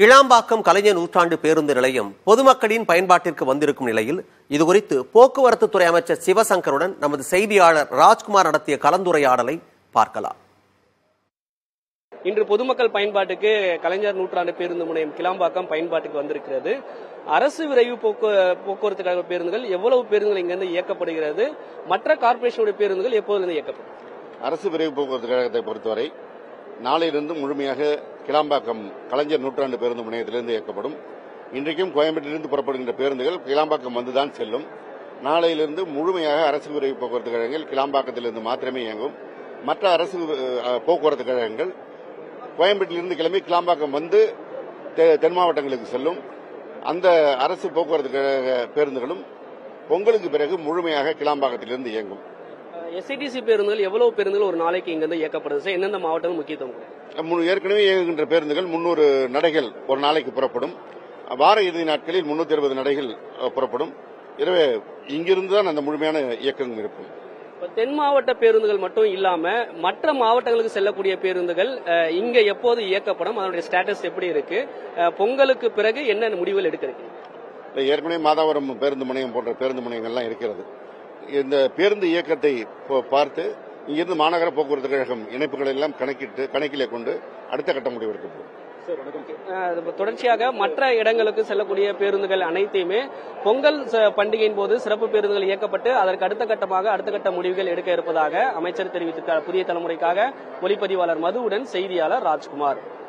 கிளாம்பாக்கம் கலைஞர் நூற்றாண்டு பேருந்து நிலையம் பொதுமக்களின் பயன்பாட்டிற்கு வந்திருக்கும் நிலையில் இதுகுறித்து போக்குவரத்து துறை அமைச்சர் சிவசங்கருடன் நமது செய்தியாளர் ராஜ்குமார் நடத்திய கலந்துரையாடலை பார்க்கலாம் இன்று பொதுமக்கள் பயன்பாட்டுக்கு கலைஞர் நூற்றாண்டு பேருந்து முனையம் கிளாம்பாக்கம் பயன்பாட்டுக்கு வந்திருக்கிறது அரசு விரைவு போக்கு போக்குவரத்து கழக பேருந்துகள் எவ்வளவு பேருந்துகள் இங்கிருந்து இயக்கப்படுகிறது மற்ற கார்ப்பரேஷனுடைய பேருந்துகள் எப்போதிலிருந்து இயக்கப்படும் அரசு விரைவு போக்குவரத்து கழகத்தை பொறுத்தவரை நாளையிலிருந்து முழுமையாக கிளாம்பாக்கம் கலைஞர் நூற்றாண்டு பேருந்து முனையத்திலிருந்து இயக்கப்படும் இன்றைக்கும் கோயம்பேட்டிலிருந்து புறப்படுகின்ற பேருந்துகள் கிளாம்பாக்கம் வந்துதான் செல்லும் நாளையிலிருந்து முழுமையாக அரசு விரைவு போக்குவரத்து கழகங்கள் கிளாம்பாக்கத்திலிருந்து மாத்திரமே இயங்கும் மற்ற அரசு அஹ், போக்குவரத்து கழகங்கள் கோயம்பேட்டிலிருந்து கிளம்பி கிளாம்பாக்கம் வந்து தெ- தென் மாவட்டங்களுக்கு செல்லும் அந்த அரசு போக்குவரத்து கழக பேருந்துகளும் பொங்கலுக்கு பிறகு முழுமையாக கிளாம்பாக்கத்திலிருந்து இயங்கும் எஸ்ஐடிசி பேருந்துகள் எவ்வளவு பேருந்துகள் ஒரு நாளைக்கு இங்கிருந்து இயக்கப்படுது சார் எந்தெந்த மாவட்டங்கள் முக்கியத்துவம் கொடுக்கும்? முன் ஏற்கனவே இயங்குகின்ற பேருந்துகள் முன்னூறு நடைகள் ஒரு நாளைக்கு புறப்படும் வார இறுதி நாட்களில் முன்னூத்தி அறுபது நடைகள் அஹ், புறப்படும் எனவே இங்கிருந்து தான் அந்த முழுமையான இயக்கம் இருக்கும் இப்ப தென் மாவட்ட பேருந்துகள் மட்டும் இல்லாம மற்ற மாவட்டங்களுக்கு செல்லக்கூடிய பேருந்துகள் அஹ், இங்க எப்போது இயக்கப்படும் அதனுடைய ஸ்டேட்டஸ் எப்படி இருக்கு அஹ், பொங்கலுக்கு பிறகு என்ன முடிவுகள் எடுக்க இருக்கு இல்லை, ஏற்கனவே மாதாவரம் பேருந்து முனையம் போன்ற பேருந்து முனையங்கள்லாம் இருக்கிறது இந்த பேருந்து இயக்கத்தை போ- பார்த்து இங்கிருந்து மாநகர போக்குவரத்து கழகம் இணைப்புகளை எல்லாம் கணக்கிட்டு கணக்கிலே கொண்டு அடுத்த கட்ட முடிவு எடுக்கப்படும் அஹ், இப்ப தொடர்ச்சியாக மற்ற இடங்களுக்கு செல்லக்கூடிய பேருந்துகள் அனைத்தையுமே பொங்கல் ச- பண்டிகையின் போது சிறப்பு பேருந்துகள் இயக்கப்பட்டு அதற்கு அடுத்த கட்டமாக அடுத்த கட்ட முடிவுகள் எடுக்க இருப்பதாக அமைச்சர் தெரிவித்திருக்கார் புதிய தலைமுறைக்காக ஒளிப்பதிவாளர் மதுவுடன் செய்தியாளர் ராஜ்குமார்